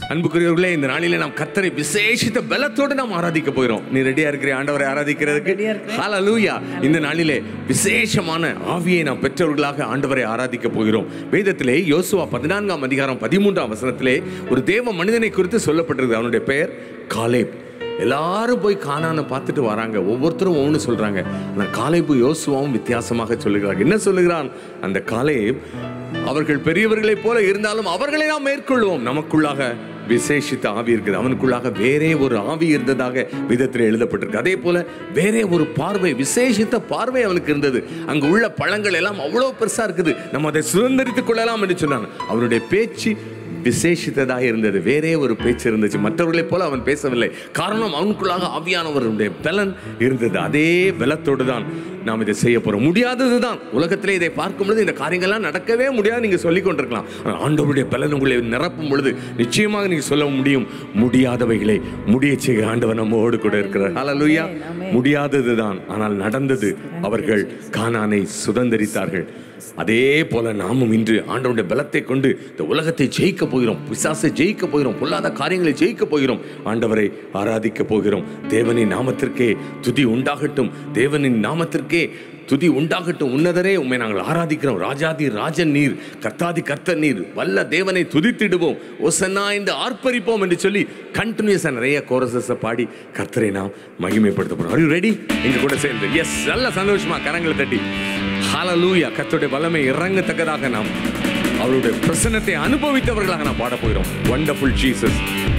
அன்புக்குரியவர்களே இந்த நாளிலே நாம் கத்தரை விசேஷித்த பலத்தோடு நாம் ஆராதிக்க போகிறோம் நீ ரெடியா இருக்கிற ஆண்டவரை ஆராதிக்கிறதுக்கு ரெடியா இருக்கிறேன். ஹalleluya இந்த நாளிலே விசேஷமான ஆவியை நாம் பெற்றவர்களாக ஆண்டவரை ஆராதிக்க போகிறோம் வேதத்திலே யோசுவா பதினான்காம் அதிகாரம் பதிமூன்றாம் வசனத்திலே ஒரு தேவ மனிதனை குறித்து சொல்லப்பட்டிருக்கு அவனுடைய பெயர் காலேப் எல்லாரும் போய் கானானை பார்த்துட்டு வராங்க ஒவ்வொருத்தரும் ஒவ்வொன்று சொல்றாங்க ஆனால் காலேபு யோசுவாவும் வித்தியாசமாக சொல்லுகிறாங்க என்ன சொல்லுகிறான் அந்த காலேப் அவர்கள் பெரியவர்களைப் போல இருந்தாலும் அவர்களை நாம் மேற்கொள்வோம் நமக்குள்ளாக விசேஷித்த ஆவி இருக்குது அவனுக்குள்ளாக வேறே ஒரு ஆவி இருந்ததாக விதத்தில் எழுதப்பட்டிருக்கு அதே போல வேறே ஒரு பார்வை விசேஷித்த பார்வை அவனுக்கு இருந்தது அங்கு உள்ள பழங்கள் எல்லாம் அவ்வளவு பெருசா இருக்குது நம்ம அதை சுதந்திரித்துக் கொள்ளலாம் என்று சொன்னான் அவனுடைய பேச்சு விசேஷித்ததாக இருந்தது வேறே ஒரு பேச்சு இருந்துச்சு மற்றவர்களைப் போல அவன் பேசவில்லை காரணம் அவனுக்குள்ளாக ஆவியானவருடைய பலன் இருந்தது அதே பலத்தோடு தான் நாம் இதை செய்ய போறோம் முடியாதது தான் உலகத்திலே இதை பார்க்கும் பொழுது இந்த காரியங்கள்லாம் நடக்கவே முடியாது நீங்க சொல்லிக் கொண்டிருக்கலாம் ஆனால் ஆண்டவருடைய பலன் உங்களை நிரப்பும் பொழுது நிச்சயமாக நீங்க சொல்ல முடியும் முடியாதவைகளை முடிய செய்கிற ஆண்டவர் நம்மோடு கூட இருக்கிறார் ஹalleluya முடியாதது தான் ஆனால் நடந்தது அவர்கள் கானானை சுதந்தரித்தார்கள் அதே போல நாமும் இன்று ஆண்டவருடைய பலத்தை கொண்டு இந்த உலகத்தை ஜெயிக்க போகிறோம் பிசாசை ஜெயிக்க போகிறோம் பொல்லாத காரியங்களை ஜெயிக்க போகிறோம் ஆண்டவரை ஆராதிக்க போகிறோம் தேவனின் நாமத்திற்கே துதி உண்டாகட்டும் தேவனின் நாமத்திற்கே துதி உண்டாகட்டும் உன்னதரே உண்மை நாங்கள் ஆராதிக்கிறோம் ராஜாதி ராஜன் நீர் கர்த்தாதி கர்த்தர் நீர் வல்ல தேவனை துதித்திடுவோம் ஒசன்னா இந்த ஆர்ப்பரிப்போம் என்று சொல்லி கண்டினியூஸாக நிறைய கோரசஸை பாடி கர்த்தரை நாம் மகிமைப்படுத்த போறோம் Are you ரெடி எங்க கூட சேர்ந்து எஸ் நல்ல சந்தோஷமா கரங்களை தட்டி ஹalleluya கர்த்தருடைய வல்லமை இறங்கத்தக்கதாக நாம் அவருடைய பிரசன்னத்தை அனுபவித்தவர்களாக நாம் பாட போகிறோம் வண்டர்ஃபுல் ஜீசஸ்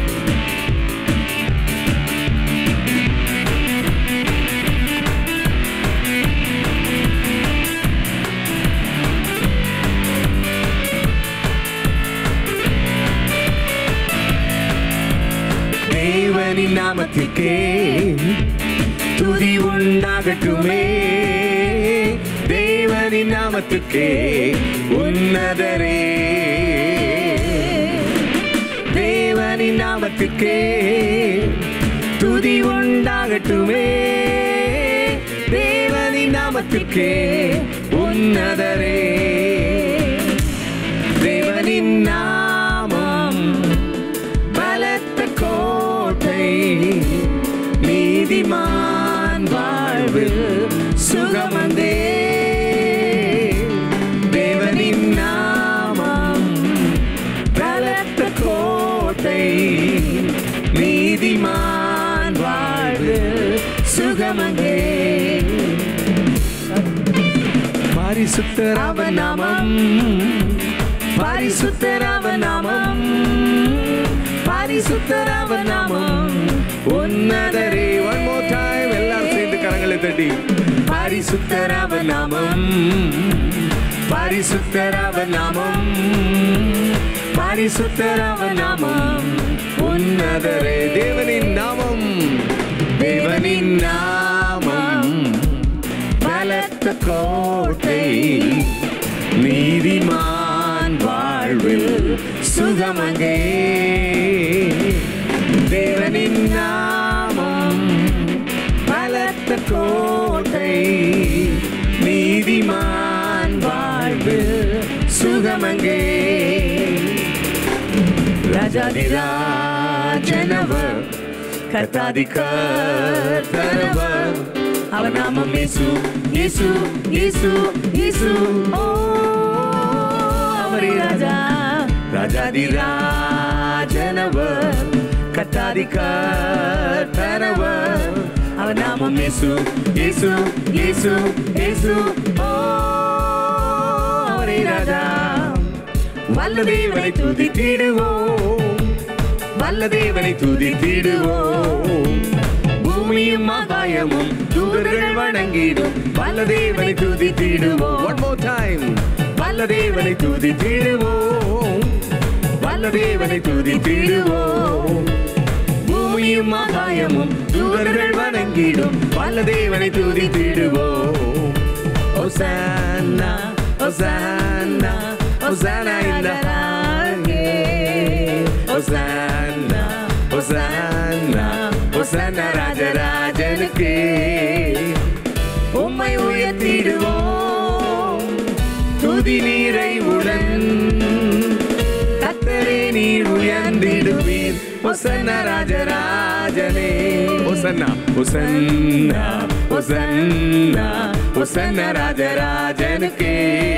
தேவனின் நாமத்திற்கே துதி உண்டாகட்டுமே தேவனின் நாமத்திற்கே உன்னதரே தேவனின் நாமத்திற்கே துதி உண்டாகட்டுமே தேவனின் நாமத்திற்கே உன்னதரே தேவனின் நாமம் பலத்த கோட்டை நீதிமான் வாழ்வில் சுகமந்தே தேவனின் நாமம் பலத்த கோட்டை நீதிமான் வாழ்வில் சுகமந்தே பரிசுத்தரவ நாமம் பரிசுத்தரவ நாமம் பரிசுத்தரவ நாமம் உன்னதரே ஒன் மோர் டைம் எல்லாரும் சேர்ந்து கரங்களை தட்டி பரிசுத்தரவ நாமம் பரிசுத்தரவ நாமம் பரிசுத்தரவ நாமம் உன்னதரே தேவனின் நாமம் தேவனின் நாமம் பலத்த கோட்டை நீதிமான் வாழ்வில் சுகமங்கே தேவனின் நாமம் பலத்த கோட்டை நீதிமான் வாழ்வில் சுகமங்கே ராஜாதிராஜனவர் கத்தாதி கர்த்தரவர் அவர் நாமம் இயேசு இயேசு இயேசு இயேசு ஓ அவரே ராஜா ராஜாதி ராஜனவர் கத்தாதி கர்த்தரவர் அவர் நாமம் இயேசு இயேசு இயேசு இயேசு ஓ அவரே ராஜா வல்ல தேவனை துதித்திடுவோம் வல்ல தேவனை துதித்திடுவோம் பூமியும் ஆகாயமும் தூதர்கள் வணங்கிடும் வல்ல தேவனை துதித்திடுவோம் ஒன் மோர் டைம் வல்ல தேவனை துதித்திடுவோம் வல்ல தேவனை துதித்திடுவோம் பூமியும் ஆகாயமும் தூதர்கள் வணங்கிடும் வல்ல தேவனை துதித்திடுவோம் ஒசானா ஒசானா ஒசானா இந்த ஒசானா ஒசானா ஒசானா ராஜராஜனுக்கு உம்மை உயர்த்திடுவோம் துதி நீரை உடன் கத்தரே நீர் உயர்ந்திடுவீர் ஒசன்னா ராஜராஜனே ஒசன்னா ஒசன்னா ஒசன்னா ஒசன்னா ராஜராஜனுக்கே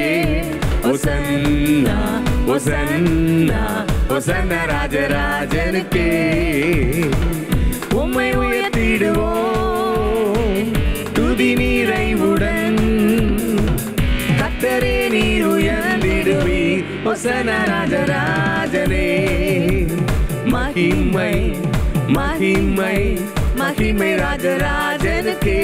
ஒசன்னா ஒசன்னா ஒசன்னா ராஜராஜனுக்கே உம்மை உயர்த்திடுவோம் துதி நீரைவுடன் கத்தரே நீர் உயர்ந்திடுவி ஒசன ராஜராஜனே மகிமை மகிமை மகிமை ராஜராஜனுக்கே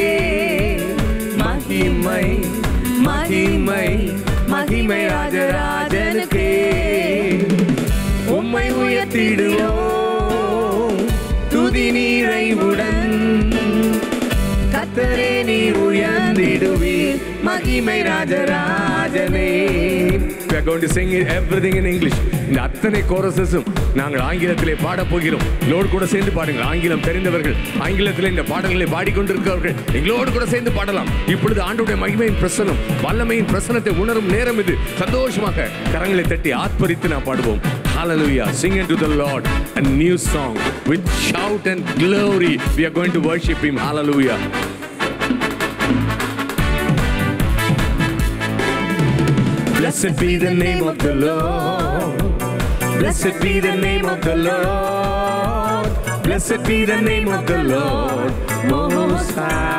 மகிமை மகிமை மகிமை ராஜராஜனுக்கே உம்மை உயர்த்திடுவோம் துதி நீரைவுடன் கத்தரே நீர் உயர்ந்திடுவீர் மகிமை ராஜராஜனே We are going to sing everything in English. இந்த அத்தனை கோரஸஸும் நாங்கள் ஆங்கிலத்திலே பாடப் போகிறோம் எங்களோடு கூட சேர்ந்து பாடுங்கள் ஆங்கிலம் தெரிந்தவர்கள் ஆங்கிலத்திலே இந்த பாடல்களை பாடிக்கொண்டிருக்கிறவர்கள் எங்களோடு கூட சேர்ந்து பாடலாம் இப்பொழுது ஆண்டுடைய மகிமையின் பிரசனம் வல்லமையின் பிரசனத்தை உணரும் நேரம் இது சந்தோஷமாக கரங்களை தட்டி ஆத்பரித்து நாம் பாடுவோம் Hallelujah. Sing unto the Lord a new song with shout and glory. We are going to worship Him. Hallelujah. Blessed be the name of the Lord. Blessed be the name of the Lord. Blessed be the name of the Lord Most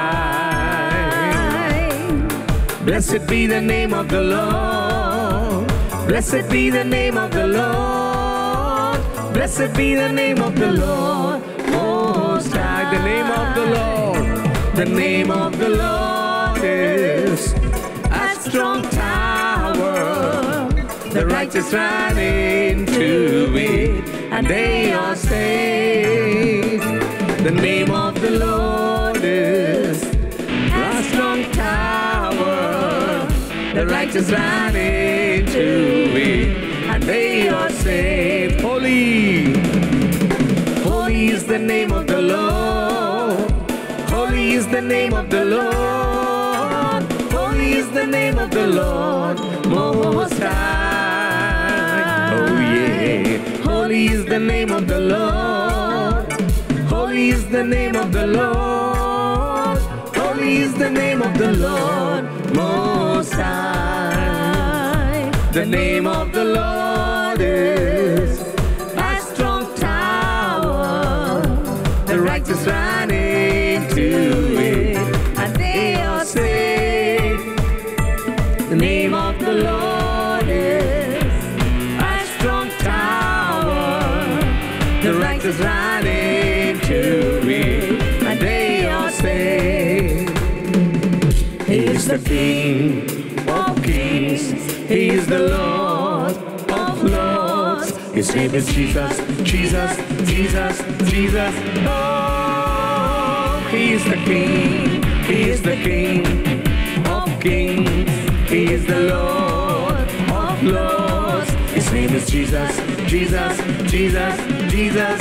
High. Blessed be the name of the Lord. Blessed be the name of the Lord. Blessed be the name of the Lord Most High. The name of the Lord. The name of the Lord is a strong tower. The righteous run into it and they are saved. The name of the Lord is a strong tower. The righteous run into it and they are saved. Holy, holy is the name of the Lord. Holy is the name of the Lord. Holy is the name of the Lord Most High. Oh yeah. Holy is the name of the Lord. Holy is the name of the Lord. Holy is the name of the Lord Most High. The name of the Lord is a strong tower. The righteous run into it and they are saved. The name of the Lord is a strong tower. The righteous run into it and they are saved. He is the King of kings. He is the Lord of lords. His name is Jesus, Jesus, Jesus, Jesus. Oh, He is the King. He is the King of kings. He is the Lord of lords. His name is Jesus, Jesus, Jesus, Jesus.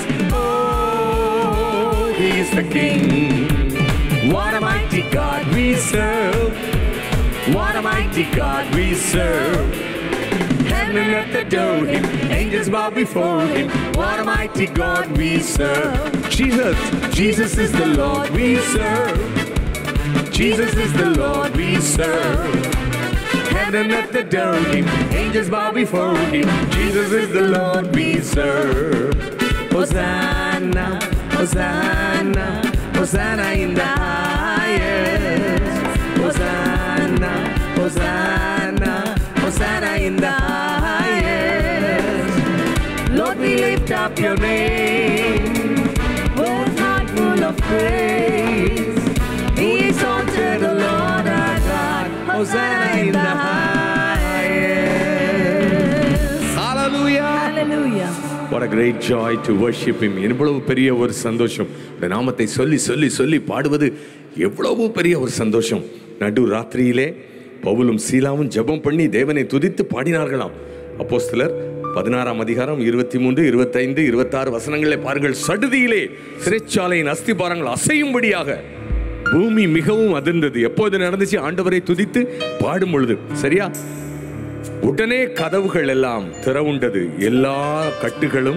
Oh, He is the King. What a mighty God we serve. What a mighty God we serve. Heaven and earth adore him. Angels bow before him. What a mighty God we serve. Jesus, Jesus is the Lord we serve. Jesus is the Lord we serve. Heaven and earth adore him. Angels bow before him. Jesus is the Lord we serve. Hosanna, Hosanna, Hosanna in the highest. Hosanna, Hosanna, Hosanna in the highest. Lord, we lift up your name with heart full of praise. Be exalted, the Lord our God. Hosanna in the highest. Hallelujah. Hallelujah. What a great joy to worship him. எவ்வளவு பெரிய ஒரு சந்தோஷம் இந்த நாமத்தை சொல்லி சொல்லி சொல்லி பாடுவது எவ்வளவு பெரிய ஒரு சந்தோஷம் நடு ராத்திரியிலே பவுலும் சீலாவும் ஜெபம் பண்ணி தேவனை துதித்து பாடினார்களாம் அப்போஸ்தலர் பதினாறாம் அதிகாரம் இருபத்தி மூன்று இருபத்தைந்து இருபத்தாறு வசனங்களை பாருங்கள் சடுதியிலே சிறைச்சாலையின் அஸ்திபாரங்கள் அசையும்படியாக பூமி மிகவும் அதிர்ந்தது எப்போது நடந்துச்சு ஆண்டவரை துதித்து பாடும் பொழுது சரியா உடனே கதவுகள் எல்லாம் திறவுண்டது எல்லா கட்டுகளும்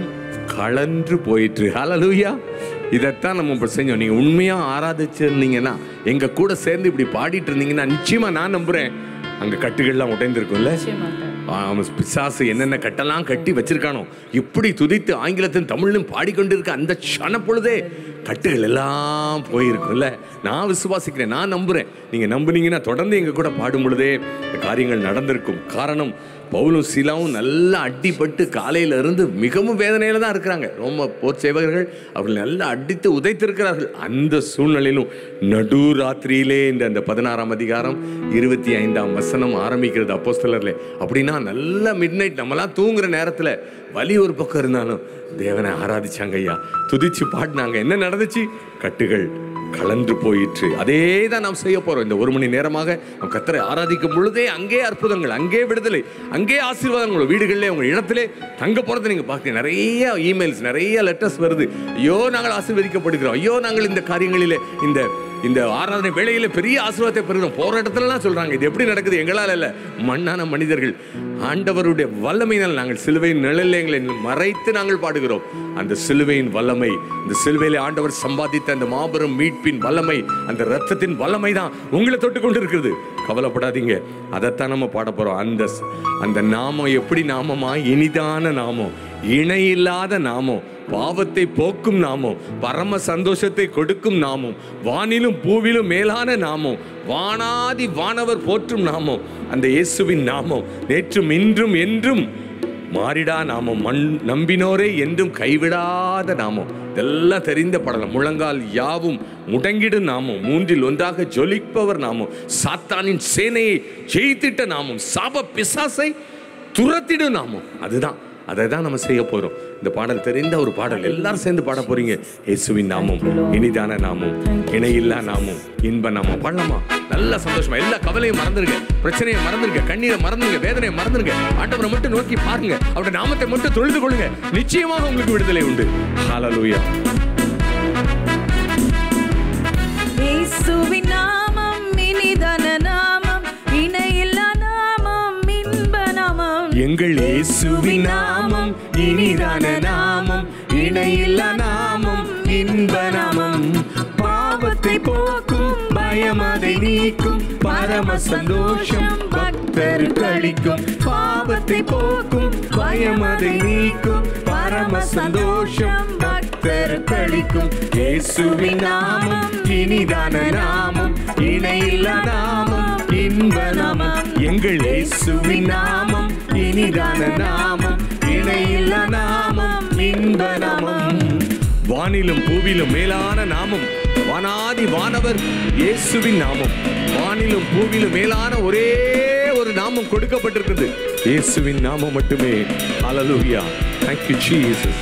கலன்று போயிற்று ஹalleluya இதைத்தான் நம்ம இப்போ செஞ்சோம் நீங்கள் உண்மையாக ஆராதிச்சிருந்தீங்கன்னா எங்கள் கூட சேர்ந்து இப்படி பாடிட்டு இருந்தீங்கன்னா நிச்சயமாக நான் நம்புகிறேன் அங்கே கட்டுகள்லாம் உடைந்திருக்கும்ல ஆமா, பிசாசு என்னென்ன கட்டெல்லாம் கட்டி வச்சிருக்கானோ இப்படி துதித்து ஆங்கிலத்தின் தமிழ்லும் பாடிக்கொண்டிருக்க அந்த க்ஷண பொழுதே கட்டுகள் எல்லாம் போயிருக்கும்ல நான் விசுவாசிக்கிறேன் நான் நம்புறேன் நீங்க நம்புனீங்கன்னா தொடர்ந்து எங்க கூட பாடும் பொழுதே இந்த காரியங்கள் நடந்திருக்கும் காரணம் பவுலும் சீலாவும் நல்லா அடிபட்டு காலையில இருந்து மிகவும் வேதனையில தான் இருக்கிறாங்க ரொம்ப போர் சேவகர்கள் அவர்கள் நல்லா அடித்து உதைத்திருக்கிறார்கள் அந்த சூழ்நிலையிலும் நடு ராத்திரியிலே இந்த அந்த பதினாறாம் அதிகாரம் இருபத்தி ஐந்தாம் வசனம் ஆரம்பிக்கிறது அப்போஸ்தலர்ல அப்படின்னா நல்ல மிட் நைட் நம்மலாம் தூங்குற நேரத்துல வலி ஒரு பக்கம் இருந்தாலும் தேவனை ஆராதிச்சாங்க ஐயா துதிச்சு பாடினாங்க என்ன நடந்துச்சு கட்டுகள் கலந்து போயிற்று அதே தான் நாம் செய்ய போறோம் இந்த ஒரு மணி நேரமாக நாம் கத்தரை ஆராதிக்கும் பொழுதே அங்கே அற்புதங்கள் அங்கே விடுதலை அங்கே ஆசீர்வாதங்கள் உங்க வீடுகளிலே உங்க இடத்திலே தங்க போறது நீங்க பார்க்க நிறைய இமெயில்ஸ் நிறைய லெட்டர்ஸ் வருது ஐயோ நாங்கள் ஆசீர்வதிக்கப்படுகிறோம் ஐயோ நாங்கள் இந்த காரியங்களிலே இந்த இந்த ஆராதனை வேளையில பெரிய ஆசீர்வாதத்தை பெறுகிறோம் போற இடத்துலலாம் சொல்றாங்க இது எப்படி நடக்குது எங்களால் அல்ல மண்ணான மனிதர்கள் ஆண்டவருடைய வல்லமையினால் நாங்கள் சிலுவையின் நிழலில் எங்களை மறைத்து நாங்கள் பாடுகிறோம் அந்த சிலுவையின் வல்லமை இந்த சிலுவையில ஆண்டவர் சம்பாதித்த அந்த மாபெரும் மீட்பின் வல்லமை அந்த ரத்தத்தின் வல்லமை தான் உங்களை தொட்டு கொண்டு இருக்கிறது கவலைப்படாதீங்க அதைத்தான் நம்ம பாட போறோம் அந்த அந்த நாமம் எப்படி நாமமா இனிதான நாமம் இணையில்லாத நாமம் பாவத்தை போக்கும் நாமம் பரம சந்தோஷத்தை கொடுக்கும் நாமம் வானிலும் பூவிலும் மேலான நாமம் வானாதி வானவர் போற்றும் நாமம் அந்த இயேசுவின் நாமம் நேற்றும் இன்றும் என்றும் மாறிடா நாமம் மண் நம்பினோரே என்றும் கைவிடாத நாமம் இதெல்லாம் தெரிந்த படலாம் முழங்கால் யாவும் முடங்கிடும் நாமம் மூன்றில் ஒன்றாக ஜொலிப்பவர் நாமம் சாத்தானின் சேனையை ஜெயித்திட்ட நாமம் சாப பிசாசை துரத்திடும் நாமம் அதுதான் அதை தான் நம்ம செய்ய போறோம் இந்த பாடல் தெரிந்த ஒரு பாடல் எல்லாரும் சேர்ந்து பாட போறீங்க இயேசுவின் நாமம் இனிதான நாமம் இணையில்லா நாமம் இன்ப நாமம் பாடலாமா நல்ல சந்தோஷமா எல்லா கவலையும் மறந்துருங்க பிரச்சனையை மறந்துருங்க கண்ணீரை மறந்துருங்க வேதனையை மறந்துருங்க ஆண்டவரை மட்டும் நோக்கி பாருங்க அவருடைய நாமத்தை மட்டும் தொழுது கொள்ளுங்க நிச்சயமாக உங்களுக்கு விடுதலை உண்டு ஹalleluya இயேசுவின் நாமம் இனிதான நாமம் இணையில்லா நாமம் இன்ப நாமம் எங்கள் இயேசுவின் நாமம் இனிதான நாமம் இணையில்லா நாமம் இன்ப நாமம் பாவத்தை போக்கும் பயம் அதை நீக்கும் பரம சந்தோஷம் பக்தருக்கு அளிக்கும் பாவத்தை போக்கும் பயம் அதை நீக்கும் பரம சந்தோஷம் பக்தருக்கு அளிக்கும் இயேசுவின் நாமம் இனிதான நாமம் இணையில்லா நாமம் இன்ப நாமம் எங்கள் இயேசுவின் நாமம் இனிதான நாமம் இணையில்லா நாமம் இன்ப நாமம் வானிலும் பூவிலும் மேலான நாமம் வானாதி வானவர் இயேசுவின் நாமம் வானிலும் பூவிலும் மேலான ஒரே ஒரு நாமம் கொடுக்கப்பட்டிருக்கிறது இயேசுவின் நாமம் மட்டுமே ஹalleluya thank you jesus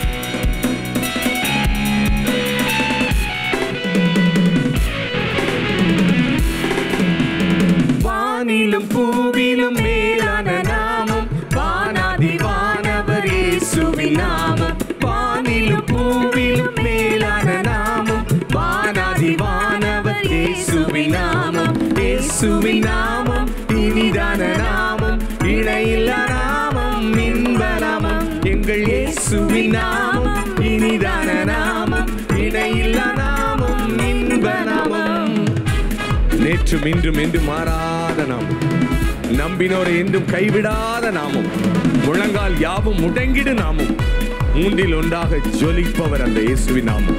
வானிலும் பூவிலும் மேலான நாமம் வானாதி வானவர் இயேசுவின் நாமம் வானிலும் பூவிலும் மேலான நாமம் வானாதி வானவர் இயேசுவின் நாமம் இயேசுவின் நாமம் இனிதான நாமம் இணையில்லா நாமம் இன்ப நாமம் எங்கள் இயேசுவின் நாமம் இனிதான நாமம் இணையில்லா நாமம் இன்ப நாமம் நேற்றும் இன்றும் என்று மாறாத நாமம் நம்பினோரை என்றும் கைவிடாத நாமம் முழங்கால் யாவும் முடங்கிடு நாமம் மூன்றில் ஒன்றாக ஜொலிப்பவர் அந்த இயேசுவின் நாமம்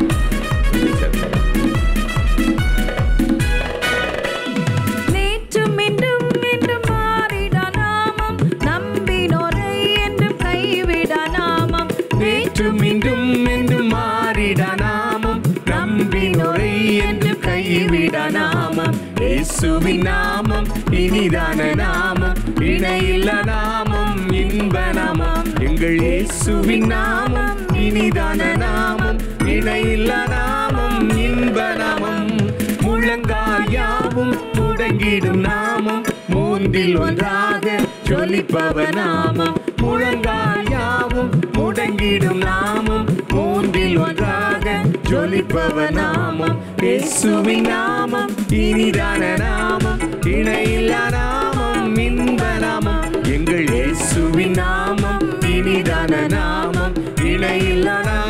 நேற்றும் இன்றும் என்றும் மாறிடா நாமம் நம்பினோரை என்றும் கைவிடா நாமம் நேற்றும் இன்றும் என்று மாறிட நாமம் நம்பினோரை என்று கைவிட நாமம் இயேசுவின் நாமம் இனிதான நாமம் இணையில்ல நாமம் இன்ப நாமம் எங்கள் இயேசுவின் நாமம் இனிதான நாமம் இணையில்ல நாமம் இன்ப நாமம் முழங்கால் யாவும் முடங்கிடும் நாமம் மூன்றில் ஒன்றாக ஜொலிப்பவர் நாமம் முழங்கால் யாவும் முடங்கிடும் நாமம் மூன்றில் ஒன்றாக ஜொலிப்பவர் நாமம் இயேசுவின் நாமம் இனிதான நாமம் இணையில்லா நாமம் இன்ப நாமம் எங்கள் இயேசுவின் நாமம் இனிதான நாமம் இணையில்லா நாமம்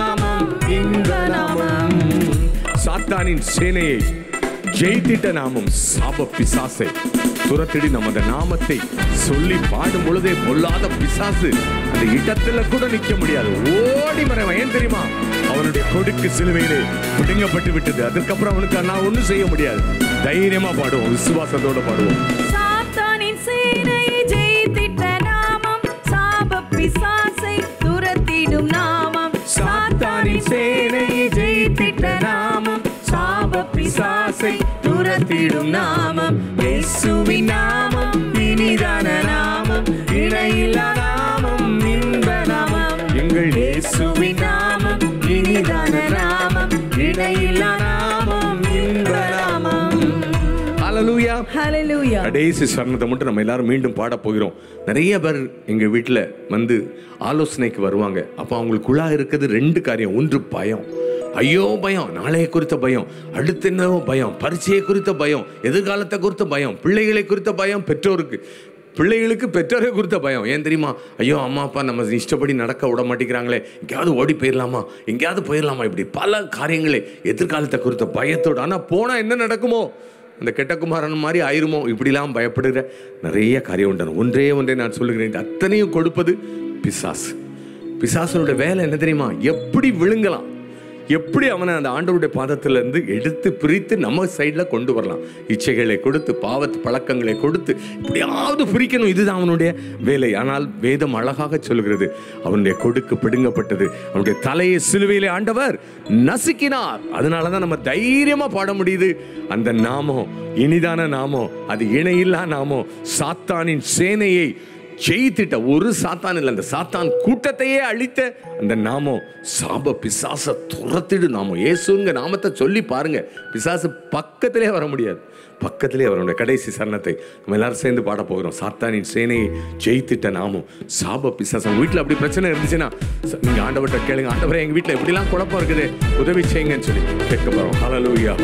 சாத்தானின் சேனையை ஜெயித்திட்ட நாமம் சாப பிசாசை துரத்திடி நமது நாமத்தை சொல்லி பாடும் பொழுதே பொல்லாத பிசாசு அந்த இடத்துல கூட நிக்க முடியாது ஓடி மறைவன் ஏன் தெரியுமா அவனுடைய கொடுக்கு சிலுவையிலே பிடுங்கப்பட்டு விட்டது அதுக்கப்புறம் அவனுக்கு நான் ஒண்ணும் செய்ய முடியாது தைரியமா பாடுவோம் விசுவாசத்தோட பாடுவோம் சாத்தானின் சேனையை ஜெயித்திட்ட நாமம் சாப பிசாசை துரத்திடும் நாமம் சாத்தானின் சேனையை ஜெயித்திட்ட நாமம் சாப பிசாசை துரத்திடும் நாமம் இயேசுவின் நாமம் இனிதான நாமம் இணையில்லா நாமம் இன்ப நாமம் எங்கள் இயேசுவின் நாமம் இனிதான நாமம் இணையில்லா நாமம் இன்ப நாமம் ஹalleluya ஹalleluya கடைசி சரணத்தை மட்டும் நம்ம எல்லாரும் மீண்டும் பாட போகிறோம் நிறைய பேர் எங்க வீட்டில் வந்து ஆலோசனைக்கு வருவாங்க அப்போ அவங்களுக்குள்ளா இருக்குது ரெண்டு காரியம் ஒன்று பயம் ஐயோ பயம் நாளைய குறித்த பயம் அடுத்து என்னவோ பயம் பரீட்சையை குறித்த பயம் எதிர்காலத்தை குறித்த பயம் பிள்ளைகளை குறித்த பயம் பெற்றோருக்கு பிள்ளைகளுக்கு பெற்றோரை குறித்த பயம் ஏன் தெரியுமா ஐயோ அம்மா அப்பா நம்ம இஷ்டப்படி நடக்க விட மாட்டேங்கிறாங்களே எங்கேயாவது ஓடி போயிடலாமா எங்கேயாவது போயிடலாமா இப்படி பல காரியங்களை எதிர்காலத்தை குறித்த பயத்தோடு ஆனால் போனால் என்ன நடக்குமோ அந்த கெட்ட குமாரன் மாதிரி ஆயிருமோ இப்படிலாம் பயப்படுகிற நிறைய காரியம் உண்டு ஒன்றே ஒன்றே நான் சொல்லுகிறேன் இது அத்தனையும் கொடுப்பது பிசாசு பிசாசனுடைய வேலை என்ன தெரியுமா எப்படி விழுங்கலாம் எப்படி அவனை அந்த ஆண்டவருடைய பாதத்துல இருந்து எடுத்து பிரித்து நம்ம சைடில் கொண்டு வரலாம் இச்சைகளை கொடுத்து பாவத்து பழக்கங்களை கொடுத்து இப்படியாவது பிரிக்கணும் இதுதான் அவனுடைய வேலை ஆனால் வேதம் அழகாக சொல்கிறது அவனுடைய கொடுக்கு பிடுங்கப்பட்டது அவனுடைய தலையை சிலுவையிலே ஆண்டவர் நசுக்கினார் அதனால தான் நம்ம தைரியமா பாட முடியுது அந்த நாமம் இனிதான நாமம் அது இணையில்லா நாமம் சாத்தானின் சேனையை ஜெயித்திட்ட ஒரு சாத்தான் இல்லை அந்த சாத்தான் கூட்டத்தையே அழித்த அந்த நாமம் சாப பிசாச துரத்திடு நாமம் இயேசுங்க நாமத்தை சொல்லி பாருங்க பிசாசு பக்கத்திலே வர முடியாது பக்கத்திலே வரணும் கடைசி சரணத்தை நம்ம எல்லாரும் சேர்ந்து பாட போகிறோம் சாத்தானின் சேனையை ஜெயித்திட்ட நாமம் சாப பிசாசம் உங்க வீட்டில் அப்படி பிரச்சனை இருந்துச்சுன்னா ச- நீங்க ஆண்டவர்கிட்ட கேளுங்க ஆண்டவரே எங்க வீட்டில் எப்படிலாம் குழப்பம் இருக்குது உதவி செய்யுங்கன்னு சொல்லி கேட்க போறோம் ஹalleluya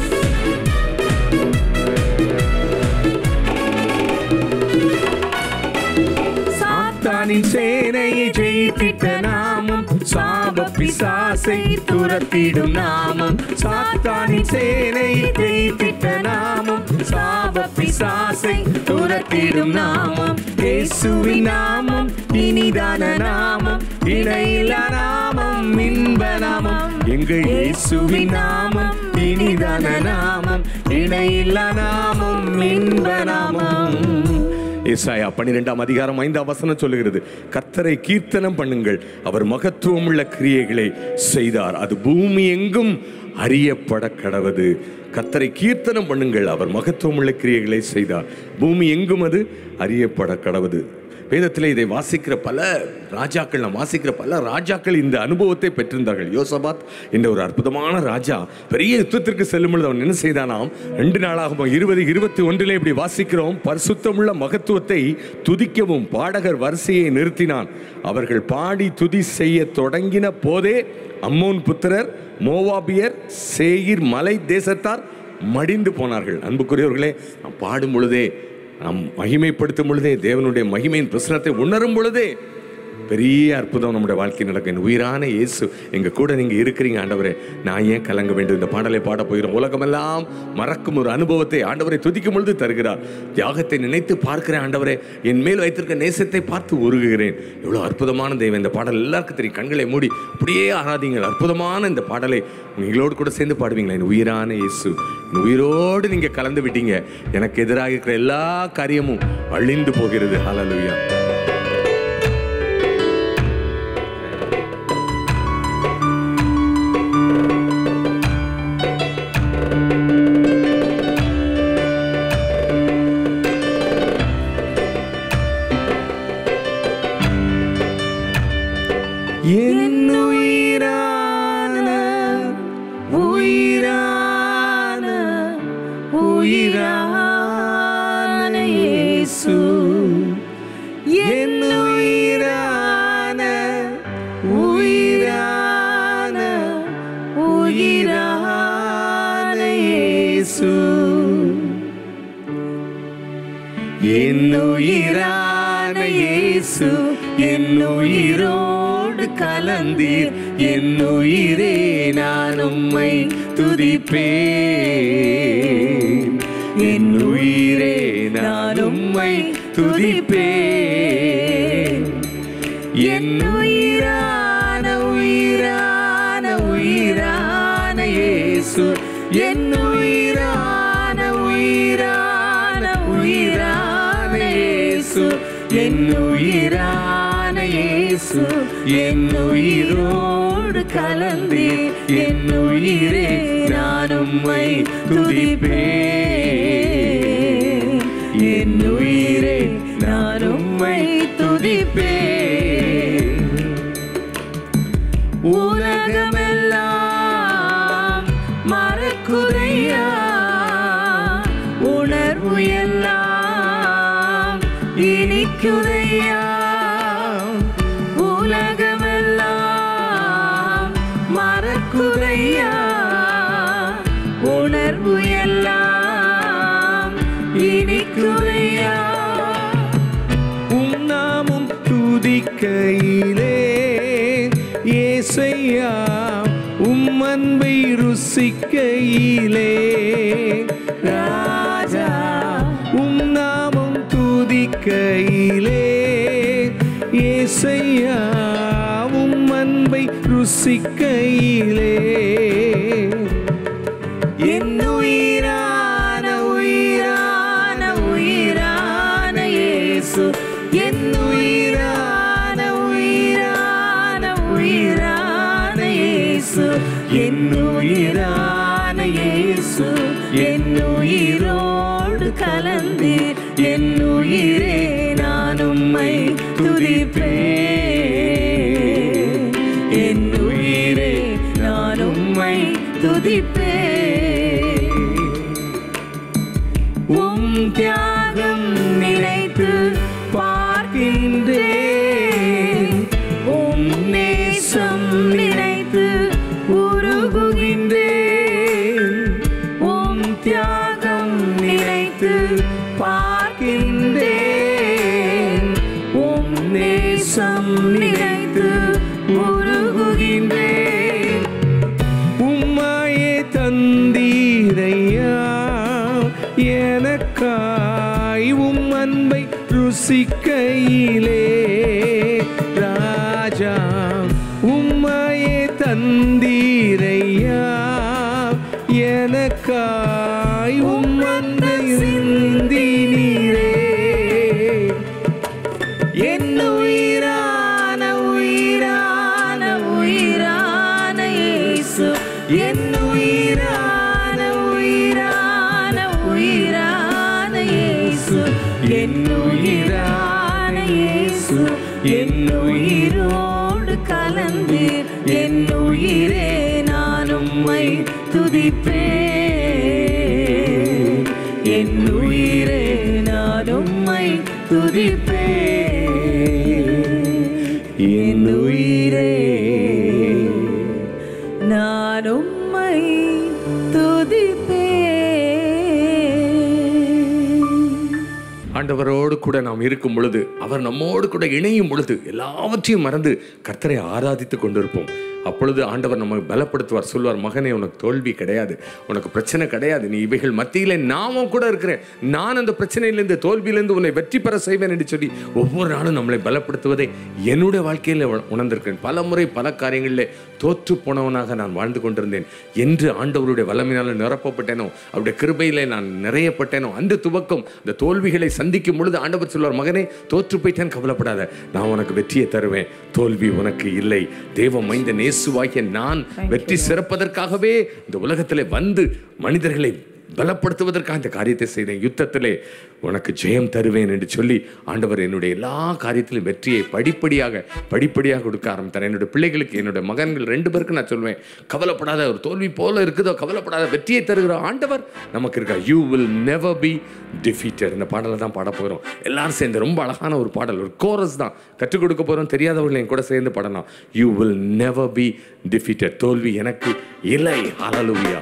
சாத்தானின் சேனையை ஜெயித்திட்ட நாமம் சாப பிசாசை துரத்திடும் நாமம் சாத்தானின் சேனையை ஜெயித்திட்ட நாமம் சாப பிசாசை துரத்திடும் நாமம் இயேசுவின் நாமம் இனிதான நாமம் இணையில்லா நாமம் இன்ப நாமம் எங்கள் இயேசுவின் நாமம் இனிதான நாமம் இணையில்லா நாமம் இன்ப நாமம் ஏசாயா பன்னிரெண்டாம் அதிகாரம் ஐந்தாம் வசனம் சொல்லுகிறது கர்த்தரை கீர்த்தனம் பண்ணுங்கள் அவர் மகத்துவமுள்ள கிரியைகளை செய்தார் அது பூமி எங்கும் அறியப்பட கடவது கர்த்தரை கீர்த்தனம் பண்ணுங்கள் அவர் மகத்துவமுள்ள கிரியைகளை செய்தார் பூமி எங்கும் அது அறியப்பட கடவது வேதத்தில் இதை வாசிக்கிற பல ராஜாக்கள் நாம் வாசிக்கிற பல ராஜாக்கள் இந்த அனுபவத்தை பெற்றிருந்தார்கள் யோசபாத் என்ற ஒரு அற்புதமான ராஜா பெரிய யுத்தத்திற்கு செல்லும் பொழுது அவன் என்ன செய்தானாம் ரெண்டு நாளாகவும் இருபது இருபத்தி ஒன்றிலே இப்படி வாசிக்கிறோம் பரிசுத்தமுள்ள மகத்துவத்தை துதிக்கவும் பாடகர் வரிசையை நிறுத்தினான் அவர்கள் பாடி துதி செய்ய தொடங்கின போதே அம்மோன் புத்திரர் மோவாபியர் சேயிர் மலை தேசத்தார் மடிந்து போனார்கள் அன்புக்குரியவர்களே நாம் பாடும் பொழுதே நாம் மகிமைப்படுத்தும் பொழுதே தேவனுடைய மகிமையின் பிரசனத்தை உணரும் பொழுதே பெரிய அற்புதம் நம்முடைய வாழ்க்கை நடக்கும் என் உயிரான இயேசு எங்க கூட நீங்க இருக்கிறீங்க ஆண்டவரே நான் ஏன் கலங்க வேண்டும் இந்த பாடலை பாட போகிறோம் உலகமெல்லாம் மறக்கும் ஒரு அனுபவத்தை ஆண்டவரை துதிக்கும் பொழுது தருகிறார் தியாகத்தை நினைத்து பார்க்கிறேன் ஆண்டவரே என் மேல் வைத்திருக்க நேசத்தை பார்த்து உருகுகிறேன் எவ்வளோ அற்புதமான தெய்வம் இந்த பாடல் எல்லாருக்கும் தெரியும் கண்களை மூடி அப்படியே ஆராதிங்கள் அற்புதமான இந்த பாடலை உங்களோடு கூட சேர்ந்து பாடுவீங்களா என் உயிரான இயேசு என் உயிரோடு நீங்க கலந்து விட்டீங்க எனக்கு எதிராக இருக்கிற எல்லா காரியமும் அழிந்து போகிறது ஹalleluya என் உயிரான உயிரான உயிரான இயேசு என் உயிரான உயிரான உயிரான இயேசு என் உயிரான இயேசு என் உயிரோடு கலந்தீர் என் உயிரே நான் உம்மை துதிப்பேன் என் உயிரே நான் உம்மை துதிப்பேன் என் உயிரான உயிரான உயிரான இயேசு என் உயிரான உயிரான உயிரான இயேசு என் உயிரான இயேசு என் உயிரோடு கலந்து என் உயிரே நான் உம்மை துதிப்பேன் என் உயிரே நான் உம்மை துதிப்பேன் உலகமெல்லாம் மறக்குதையா உணர்வு எல்லாம் இனிக்குதையா உலகமெல்லாம் மறக்குதையா உணர்வு எல்லாம் இனிக்குதையா உம் நாமும் துதிக்கையிலே ஏசையா உம் அன்பை ருசிக்கையிலே ராஜா உம் நாமும் துதிக்கையிலே ஏசையா உம் அன்பை ருசிக்கையிலே என் உயிரான உயிரான உயிரான இயேசு என் உயிரான உயிரான உயிரான இயேசு என் உயிரான இயேசு என் உயிரோடு கலந்து என் உயிரே நான் உம்மை துதிப்பேன் என் உயிரே நான் உம்மை துதிப்பேன் உம் தியாகம் நினைத்து பார்க்கின்றேன் உம் நேசம் நினைத்து உருகுகின்றேன் உம் தியாகம் நினைத்து பார்க்கின்றேன் உம் நேசம் நினைத்து உருகுகின்றேன் உம்மாயே தந்தீரையா எனக்காய் உம் அன்பை ருசிக்கையிலே ராஜா உம்மாயே தந்தீரையா எனக்காய் உம் அன்பை சிந்தினீரே என் உயிரான உயிரான உயிரான இயேசு என் உயிரான உயிரான உயிரான இயேசு என் உயிரான இயேசு என் உயிரோடு கலந்து என் உயிரே நான் உம்மை துதிப்பேன் என் உயிரே நான் உம்மை துதிப்பேன் என் உயிரே நான் உம்மை துதிப்பேன் ஆண்டவரோடு கூட நாம் இருக்கும் பொழுது அவர் நம்மோடு கூட இணையும் பொழுது எல்லாவற்றையும் மறந்து கர்த்தரை ஆராதித்து கொண்டிருப்போம் அப்பொழுது ஆண்டவர் நம்மை பலப்படுத்துவார் சொல்வார் மகனே உனக்கு தோல்வி கிடையாது உனக்கு பிரச்சனை கிடையாது நீ இவைகள் மத்தியிலே நாமும் கூட இருக்கிறேன் நான் அந்த பிரச்சனையிலிருந்து தோல்வியிலிருந்து உன்னை வெற்றி பெற செய்வேன் என்று சொல்லி ஒவ்வொரு நாளும் நம்மளை பலப்படுத்துவதை என்னுடைய வாழ்க்கையில் உண- உணர்ந்திருக்கிறேன் பல முறை பல காரியங்களிலே தோற்று போனவனாக நான் வாழ்ந்து கொண்டிருந்தேன் என்று ஆண்டவருடைய வல்லமையினால் நிரப்பப்பட்டேனோ அவருடைய கிருபையிலே நான் நிறையப்பட்டேனோ அந்த துவக்கம் இந்த தோல்விகளை சந்திக்கும் பொழுது ஆண்டவர் சொல்வார் மகனே தோற்று போயிட்டேன் கவலைப்படாத நான் உனக்கு வெற்றியை தருவேன் தோல்வி உனக்கு இல்லை தேவ மைந்த நேசுவாகிய நான் வெற்றி சிறப்பதற்காகவே இந்த உலகத்திலே வந்து மனிதர்களை பலப்படுத்துவதற்காக இந்த காரியத்தை செய்தேன் யுத்தத்திலே உனக்கு ஜெயம் தருவேன் என்று சொல்லி ஆண்டவர் என்னுடைய எல்லா காரியத்திலும் வெற்றியை படிப்படியாக படிப்படியாக கொடுக்க ஆரம்பித்தார் என்னுடைய பிள்ளைகளுக்கு என்னுடைய மகன்கள் ரெண்டு பேருக்கு நான் சொல்வேன் கவலைப்படாத ஒரு தோல்வி போல இருக்குதோ கவலைப்படாத வெற்றியை தருகிற ஆண்டவர் நமக்கு இருக்கா you will never be defeated இந்த பாடலை தான் பாட போகிறோம் எல்லாரும் சேர்ந்து ரொம்ப அழகான ஒரு பாடல் ஒரு கோரஸ் தான் கற்றுக் கொடுக்க போகிறோம் தெரியாதவர்கள் என் கூட சேர்ந்து பாடலாம் you will never be defeated தோல்வி எனக்கு இல்லை ஹalleluya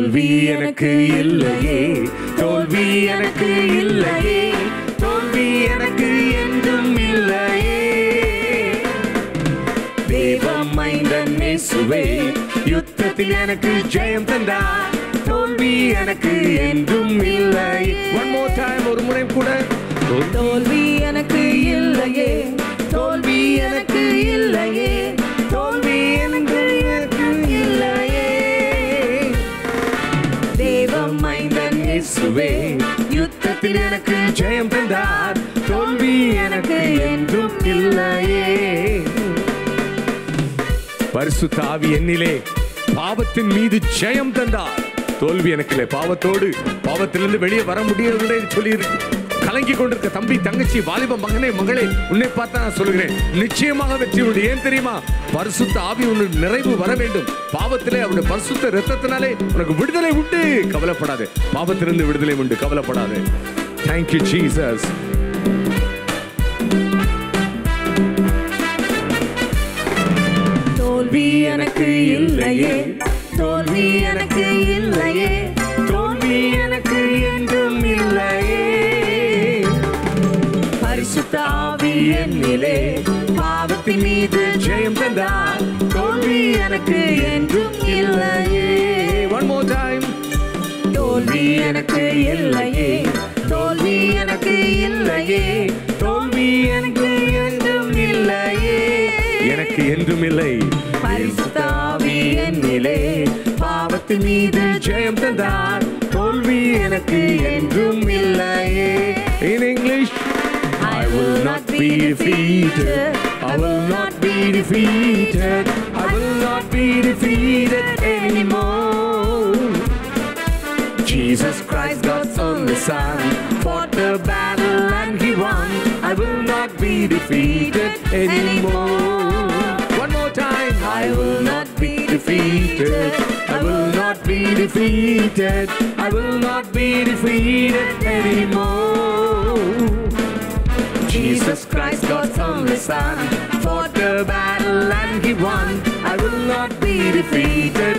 தோல்வி எனக்கு இல்லையே தோல்வி எனக்கு இல்லையே தோல்வி எனக்கு என்றும் இல்லையே தேவம் மைந்தன் இயேசுவே யுத்தத்தில் எனக்கு ஜெயம் தந்தார் தோல்வி எனக்கு என்றும் இல்லை ஒன் மோர் டைம் ஒரு முறை கூட தோல்வி எனக்கு இல்லையே தோல்வி எனக்கு இல்லையே தோல்வி எனக்கு எனக்கு இல்லையே தேவம் மைந்தன் இயேசுவே யுத்தத்தில் எனக்கு ஜெயம் தந்தார் தோல்வி எனக்கு என்றும் இல்லையே பரிசுத்த ஆவி என்னிலே பாவத்தின் மீது ஜெயம் தந்தார் தோல்வி எனக்கு இல்லை பாவத்தோடு பாவத்திலிருந்து வெளியே வர முடியவில்லை சொல்லி கலங்கி கொண்டிருக்க தம்பி தங்கச்சி வாலிப மகனே மகளே உன்னை பார்த்தா நான் சொல்கிறேன் நிச்சயமாக வெற்றி உண்டு ஏன் தெரியுமா பரிசுத்த ஆவி உனக்கு நிறைவு வர வேண்டும் பாவத்திலே அவனுடைய பரிசுத்த ரத்தத்தினாலே உனக்கு விடுதலை உண்டு கவலைப்படாதே பாவத்திலிருந்து விடுதலை உண்டு கவலைப்படாதே தேங்க்யூ ஜீசஸ் தோல்வி எனக்கு இல்லையே தோல்வி எனக்கு இல்லையே தோல்வி எனக்கு என்றும் இல்லையே பரிசுத்த ஆவி என்னிலே பாவத்தின் மீது ஜெயம் தந்தார் தோல்வி எனக்கு என்றும் இல்லையே ஒன் மோர் டைம் தோல்வி எனக்கு இல்லையே தோல்வி எனக்கு இல்லையே தோல்வி எனக்கு என்றும் இல்லையே எனக்கு என்றும் இல்லை பரிசுத்த ஆவி என்னிலே பாவத்தின் மீது ஜெயம் தந்தார் தோல்வி எனக்கு என்றும் இல்லையே In English I will not be defeated I will not be defeated I will not be defeated anymore Jesus Christ, God's only Son, fought the battle and He won. I will not be defeated anymore. One more time. I will not be defeated. I will not be defeated. I will not be defeated anymore. Jesus Christ, God's only Son, fought the battle and He won. I will not be defeated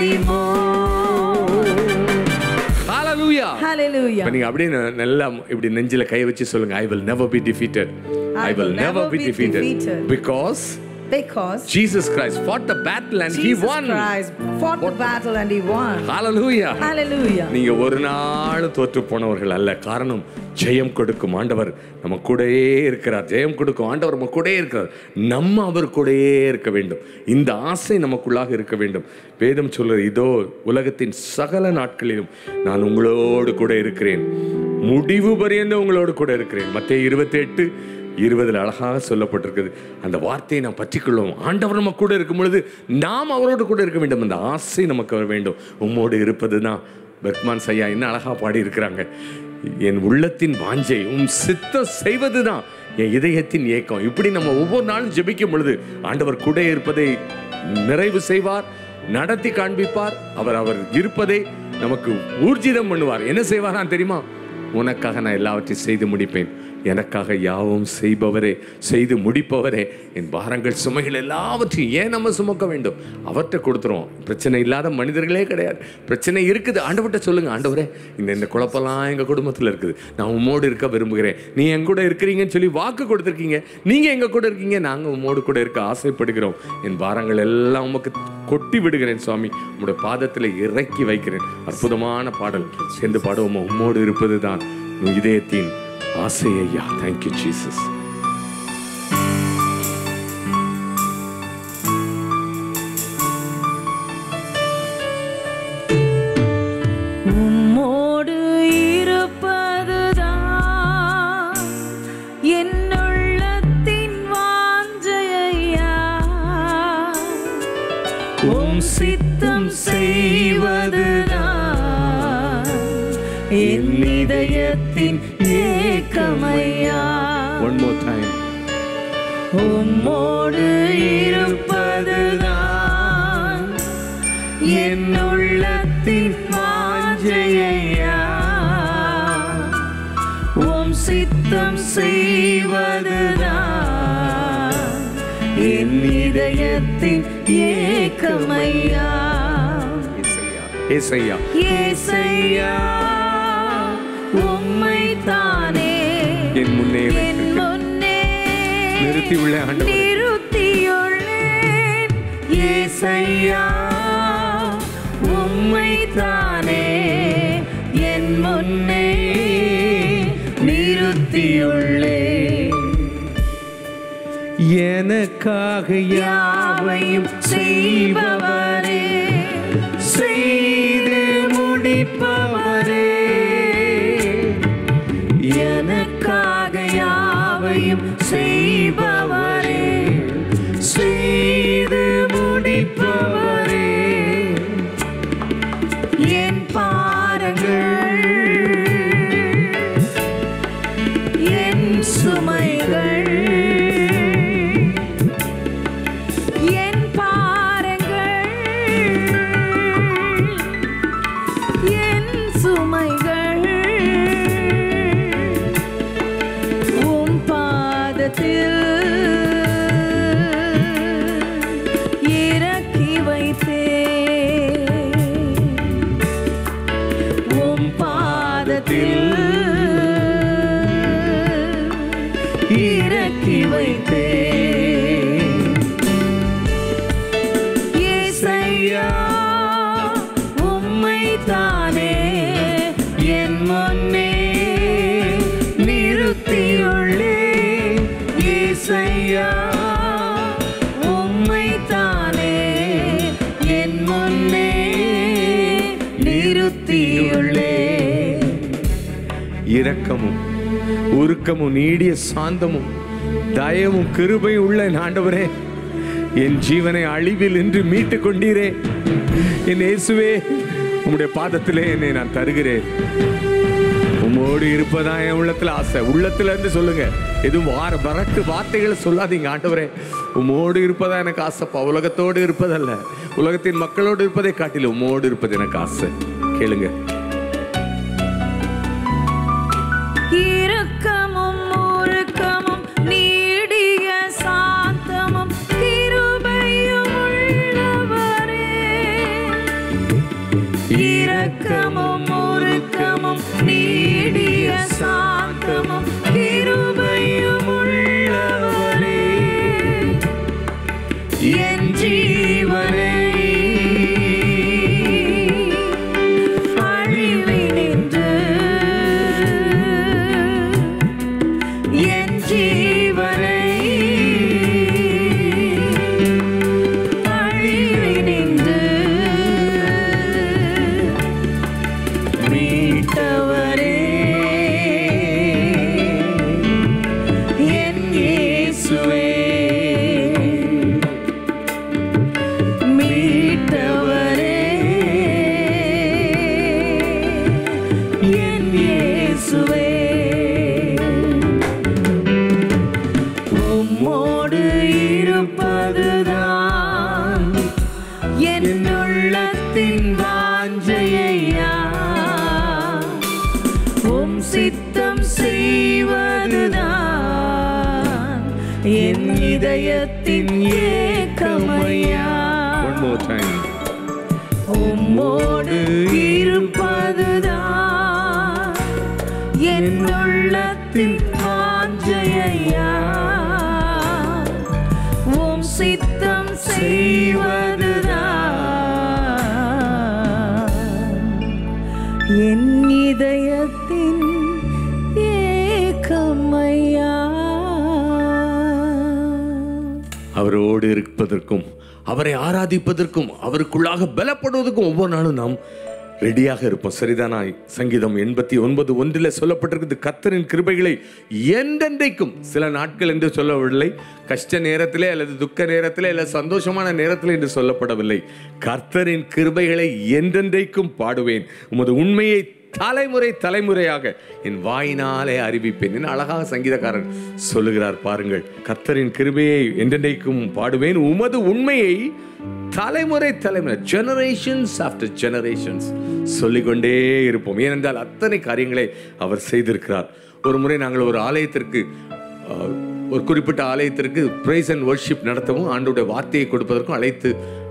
anymore. Hallelujah. Hallelujah. இப்ப நீங்க அப்படியே ந- நல்லா இப்படி நெஞ்சில கை வச்சு சொல்லுங்க I will never be defeated I will never be defeated because Because Jesus Christ fought the battle and he Jesus won Christ fought the battle and he won. Hallelujah Hallelujah. நீங்க ஒரு நாள் தோற்று போனவர்கள் அல்ல காரணம் ஜெயம் கொடுக்கும் ஆண்டவர் நம்ம கூடயே இருக்கிறார் ஜெயம் கொடுக்கும் ஆண்டவர் நம்ம கூடயே இருக்கிறார் நம்ம அவர் கூடயே இருக்க வேண்டும் இந்த ஆசை நமக்குள்ளாக இருக்க வேண்டும் வேதம் சொல்றது இதோ உலகத்தின் சகல நாட்களிலும் நான் உங்களோடு கூட இருக்கிறேன் முடிவு பரியந்த உங்களோடு கூட இருக்கிறேன் மத்திய இருபத்தி எட்டு இருபதுல அழகாக சொல்லப்பட்டிருக்குது அந்த வார்த்தையை நாம் பற்றிக்கொள்வோம் ஆண்டவர் நம்ம கூட இருக்கும் பொழுது நாம் அவரோடு கூட இருக்க வேண்டும் அந்த ஆசை நமக்கு வர வேண்டும் உம்மோடு இருப்பது தான் பெர்க்மான் சையா என்ன அழகா பாடி இருக்கிறாங்க என் உள்ளத்தின் வாஞ்சை உம் சித்தம் செய்வது தான் என் இதயத்தின் ஏக்கம் இப்படி நம்ம ஒவ்வொரு நாளும் ஜெபிக்கும் பொழுது ஆண்டவர் கூட இருப்பதை நிறைவு செய்வார் நடத்தி காண்பிப்பார் அவர் அவர் இருப்பதை நமக்கு ஊர்ஜிதம் பண்ணுவார் என்ன செய்வாரா தெரியுமா உனக்காக நான் எல்லாவற்றையும் செய்து முடிப்பேன் எனக்காக யாவும் செய்பவரே செய்து முடிப்பவரே என் பாரங்கள் சுமைகள் எல்லாவற்றையும் ஏன் நம்ம சுமக்க வேண்டும் அவர்கிட்ட கொடுத்துருவோம் பிரச்சனை இல்லாத மனிதர்களே கிடையாது பிரச்சனை இருக்குது ஆண்டவர்கிட்ட சொல்லுங்க ஆண்டவரே இந்த இந்த குழப்பம்லாம் எங்கள் குடும்பத்தில் இருக்குது நான் உம்மோடு இருக்க விரும்புகிறேன் நீ என் கூட இருக்கிறீங்கன்னு சொல்லி வாக்கு கொடுத்துருக்கீங்க நீங்கள் எங்கள் கூட இருக்கீங்க நாங்கள் உம்மோடு கூட இருக்க ஆசைப்படுகிறோம் என் பாரங்கள் எல்லாம் உமக்கு கொட்டி விடுகிறேன் சுவாமி உம்முடைய பாதத்தில் இறக்கி வைக்கிறேன் அற்புதமான பாடல் சேர்ந்து பாடுவோமா உம்மோடு இருப்பது தான் இதயத்தின் ஆசை ஐயா தேங்க்யூ ஜீசஸ் உம்மோடு இருப்பதுதான் என் உள்ளத்தின் வாஞ்சையா உம் சித்தம் செய்வதுதான் என் இதயத்தின் ஏக்கமையா ஒன் மோர் டைம் உம்மோடு இருப்பதுதான் என் உள்ளத்தின் வாஞ்சையா உம் சித்தம் செய்வதுதான் என் இதயத்தின் ஏக்கமையா ஏசையா ஏசையா உம்மை தானே என் முன்னே என் வைத்திருக்கிறேன். முன்னே நிறுத்தியுள்ள ஆண்டவரே நிறுத்தியுள்ளேன் ஏசையா உம்மை தானே என் முன்னே நிறுத்தியுள்ளேன் எனக்காக யாவையும் செய்பவரே செய்து முடிப்பவரே எனக்காக யாவையும் செய்பவரே செய்து முடிப்பவரே என் பாரங்கள் என் சுமைகள் என் பாரங்கள் என் சுமைகள் உம் பாதத்தில் இறக்கி வைத்தேன் உம் பாதத்தில் இறக்கி வைத்தேன் ஏசையா உம்மை தானே என் முன்னே நிறுத்தியுள்ளேன் ஏசையா உம்மை தானே என் முன்னே நிறுத்தியுள்ளேன் இரக்கமும் உருக்கமும் நீடிய சாந்தமும் தயவும் கிருபையும் உள்ள என் ஆண்டவரே என் ஜீவனை அழிவில் என்று மீட்டுக் கொண்டீரே என் இயேசுவே உம்முடைய பாதத்திலே என்னை நான் தருகிறேன் உம்மோடு இருப்பதா என் உள்ளத்துல ஆசை உள்ளத்துல இருந்து சொல்லுங்க எதுவும் வார வரட்டு வார்த்தைகளை சொல்லாதீங்க ஆண்டவரே உம்மோடு இருப்பதா எனக்கு ஆசைப்பா உலகத்தோடு இருப்பதல்ல உலகத்தின் மக்களோடு இருப்பதை காட்டிலும் உம்மோடு இருப்பது எனக்கு ஆசை கேளுங்க இரக்கமும் உருக்கமும் நீடிய சாந்தமும் கிருபையும் உள்ளவரே இரக்கமும் உருக்கமும் நீடிய சாந்தமும் கிருபையும் உள்ளவரே என் ஜீவனை அழிவினின்று என் ஜீவனை அழிவினின்று மீட்டவரே என் இயேசுவே மீட்டவரே என் இயேசுவே உம்மோடு இருப்பதுதான் என் உள்ளத்தின் வாஞ்சையா உம் சித்தம் செய்வதுதான் என் இதயத்தின் ஏக்கமையா One more time. உம்மோடு இருப்பதுதான் என் உள்ளத்தின் வாஞ்சையா உம் சித்தம் செய்வதுதான் என் இதயத்தின் ஏக்கமையா அவரோடு இருப்பதற்கும் அவரை ஆராதிப்பதற்கும் அவருக்குள்ளாக பலப்படுவதற்கும் ஒவ்வொரு நாளும் நாம் ரெடியாக இருப்போம் சரிதானா சங்கீதம் எண்பத்தி ஒன்பது ஒன்றில் சொல்லப்பட்டிருக்கிறது கத்தரின் கிருபைகளை என்றென்றைக்கும் சில நாட்கள் என்று சொல்லவில்லை கஷ்ட நேரத்திலே அல்லது துக்க நேரத்திலே அல்லது சந்தோஷமான நேரத்திலே என்று சொல்லப்படவில்லை கர்த்தரின் கிருபைகளை என்றென்றைக்கும் பாடுவேன் உமது உண்மையை தலைமுறை தலைமுறையாக என் வாயினாலே அறிவிப்பேன் என்ன அழகாக சங்கீதக்காரன் சொல்லுகிறார் பாருங்கள் கர்த்தரின் கிருபையை என்றென்றைக்கும் பாடுவேன் உமது உண்மையை தலைமுறை தலைமுறை ஜெனரேஷன்ஸ் ஆஃப்டர் ஜெனரேஷன்ஸ் சொல்லிக்கொண்டே இருப்போம் ஏனென்றால் அத்தனை காரியங்களை அவர் செய்திருக்கிறார் ஒரு முறை நாங்கள் ஒரு ஆலயத்திற்கு அஹ், ஒரு குறிப்பிட்ட ஆலயத்திற்கு பிரைஸ் அண்ட் வர்ஷிப் நடத்தவும் ஆண்டோடைய வார்த்தையை கொடுப்பதற்கும் அழைத்து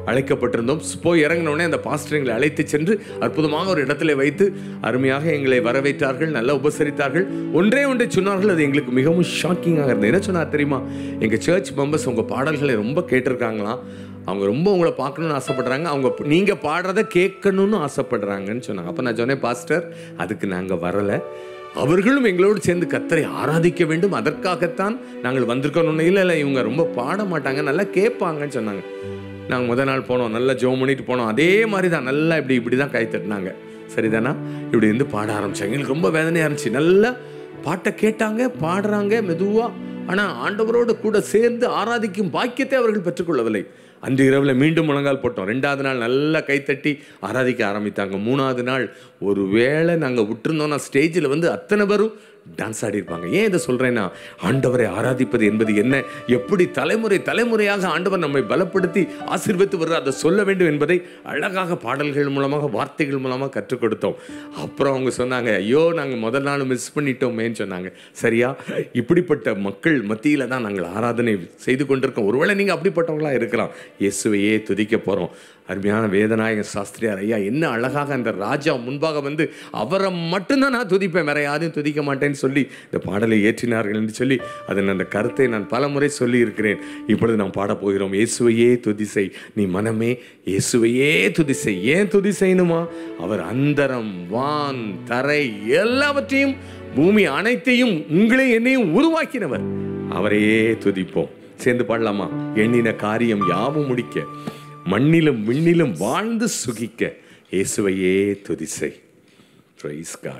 அழைக்கப்பட்டிருந்தோம் போய் இறங்கின உடனே அந்த பாஸ்டர் எங்களை அழைத்து சென்று அற்புதமாக ஒரு இடத்துல வைத்து அருமையாக எங்களை வரவேற்றார்கள் நல்லா உபசரித்தார்கள் ஒன்றே ஒன்றை சொன்னார்கள் அது எங்களுக்கு மிகவும் ஷாக்கிங்காக இருந்தது என்ன சொன்னார் தெரியுமா எங்கள் சர்ச் மெம்பர்ஸ் உங்கள் பாடல்களை ரொம்ப கேட்டிருக்காங்களாம் அவங்க ரொம்ப உங்களை பார்க்கணும்னு ஆசைப்படுறாங்க அவங்க நீங்கள் பாடுறத கேட்கணும்னு ஆசைப்படுறாங்கன்னு சொன்னாங்க அப்போ நான் சொன்னேன் பாஸ்டர் அதுக்கு நாங்கள் வரலை அவர்களும் எங்களோடு சேர்ந்து கத்தரை ஆராதிக்க வேண்டும் அதற்காகத்தான் நாங்கள் வந்திருக்கோம் இல்லை இல்லை இவங்க ரொம்ப பாட மாட்டாங்க நல்லா கேட்பாங்கன்னு சொன்னாங்க நாங்கள் முத நாள் போனோம் நல்லா ஜோம் பண்ணிட்டு போனோம் அதே மாதிரி தான் நல்லா இப்படி இப்படி தான் கை தட்டினாங்க சரிதானா இப்படி இருந்து பாட ஆரம்பிச்சாங்க எங்களுக்கு ரொம்ப வேதனையாக இருந்துச்சு நல்லா பாட்டை கேட்டாங்க பாடுறாங்க மெதுவாக ஆனால் ஆண்டவரோடு கூட சேர்ந்து ஆராதிக்கும் பாக்கியத்தை அவர்கள் பெற்றுக்கொள்ளவில்லை அன்று இரவில் மீண்டும் முழங்கால் போட்டோம் ரெண்டாவது நாள் நல்லா கைத்தட்டி ஆராதிக்க ஆரம்பித்தாங்க மூணாவது நாள் ஒரு வேளை நாங்கள் விட்டுருந்தோம்னா ஸ்டேஜில் வந்து அத்தனை பேரும் டான்ஸ் ஆடியிருப்பாங்க ஏன் இதை சொல்கிறேன்னா ஆண்டவரை ஆராதிப்பது என்பது என்ன எப்படி தலைமுறை தலைமுறையாக ஆண்டவர் நம்மை பலப்படுத்தி ஆசீர்வதித்து வருகிறார் அதை சொல்ல வேண்டும் என்பதை அழகாக பாடல்கள் மூலமாக வார்த்தைகள் மூலமாக கற்றுக் கொடுத்தோம் அப்புறம் அவங்க சொன்னாங்க ஐயோ நாங்கள் முதல் நாள் மிஸ் பண்ணிட்டோமேன்னு சொன்னாங்க சரியா இப்படிப்பட்ட மக்கள் மத்தியில் தான் நாங்கள் ஆராதனை செய்து கொண்டிருக்கோம் ஒருவேளை நீங்கள் அப்படிப்பட்டவங்களா இருக்கலாம் இயேசுவையே துதிக்க போகிறோம் அருமையான வேதநாயக சாஸ்திரியார் ஐயா என்ன அழகாக அந்த ராஜா முன்பாக வந்து அவரை மட்டும்தான் நான் துதிப்பேன் வேற யாரையும் துதிக்க மாட்டேன்னு சொல்லி இந்த பாடலை ஏற்றினார்கள் என்று சொல்லி அதன் அந்த கருத்தை நான் பல முறை சொல்லி இருக்கிறேன் இப்பொழுது நாம் பாடப் போகிறோம் இயேசுவையே துதிசை நீ மனமே இயேசுவையே துதிசை ஏன் துதி செய்யணுமா அவர் அந்தரம் வான் தரை எல்லாவற்றையும் பூமி அனைத்தையும் உங்களையும் என்னையும் உருவாக்கினவர் அவரையே துதிப்போம் சேர்ந்து பாடலாமா எண்ணின காரியம் யாவும் முடிக்க மண்ணிலும் விண்ணிலும் வாழ்ந்து சுகிக்க இயேசுவையே துதிசை Praise God.